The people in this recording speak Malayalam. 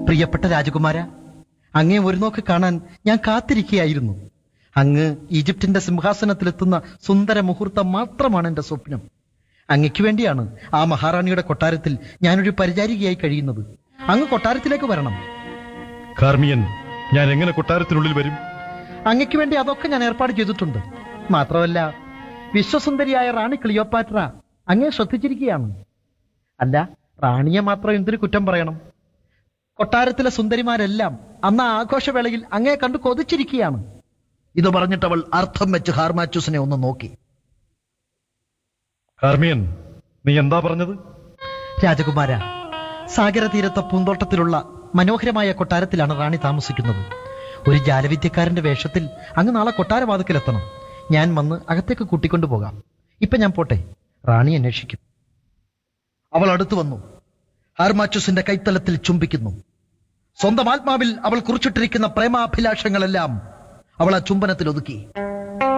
പ്രിയപ്പെട്ട രാജകുമാര അങ്ങേ ഒരു നോക്ക് കാണാൻ ഞാൻ കാത്തിരിക്കുകയായിരുന്നു അങ്ങ് ഈജിപ്തിന്റെ സിംഹാസനത്തിലെത്തുന്ന സുന്ദര മുഹൂർത്തം മാത്രമാണ് എന്റെ സ്വപ്നം അങ്ങയ്ക്ക് വേണ്ടിയാണ് ആ മഹാറാണിയുടെ കൊട്ടാരത്തിൽ ഞാനൊരു പരിചാരികയായി കഴിയുന്നത് അങ്ങ് കൊട്ടാരത്തിലേക്ക് വരണം കാർമിയൻ ഞാൻ എങ്ങനെ കൊട്ടാരത്തിനുള്ളിൽ വരും അങ്ങയ്ക്ക് വേണ്ടി അതൊക്കെ ഞാൻ ഏർപ്പാട് ചെയ്തിട്ടുണ്ട് മാത്രമല്ല വിശ്വസുന്ദരിയായ റാണി ക്ലിയോപാട്ര അങ്ങേ ശ്രദ്ധിച്ചിരിക്കുകയാണ് അല്ല റാണിയെ മാത്രം എന്തിനു കുറ്റം പറയണം കൊട്ടാരത്തിലെ സുന്ദരിമാരെല്ലാം അന്ന് ആ ആഘോഷവേളയിൽ അങ്ങേ കണ്ടു കൊതിച്ചിരിക്കുകയാണ് ഇത് പറഞ്ഞിട്ട് അവൾ അർത്ഥം വെച്ച് ഹാർമാച്ചൂസിനെ ഒന്ന് നോക്കി കാർമിയൻ നീ എന്താ പറഞ്ഞത് രാജകുമാര സാഗര തീരത്തെ പൂന്തോട്ടത്തിലുള്ള മനോഹരമായ കൊട്ടാരത്തിലാണ് റാണി താമസിക്കുന്നത് ഒരു ജാലവിദ്യക്കാരന്റെ വേഷത്തിൽ അങ്ങ് നാളെ കൊട്ടാരവാദത്തിലെത്തണം ഞാൻ വന്ന് അകത്തേക്ക് കൂട്ടിക്കൊണ്ടു പോകാം ഇപ്പൊ ഞാൻ പോട്ടെ റാണി അന്വേഷിക്കും അവൾ അടുത്തു വന്നു ഹാർമാച്ചുസിന്റെ കൈത്തലത്തിൽ ചുംബിക്കുന്നു സ്വന്തം ആത്മാവിൽ അവൾ കുറിച്ചിട്ടിരിക്കുന്ന പ്രേമാഭിലാഷങ്ങളെല്ലാം അവൾ ആ ചുംബനത്തിൽ ഒതുക്കി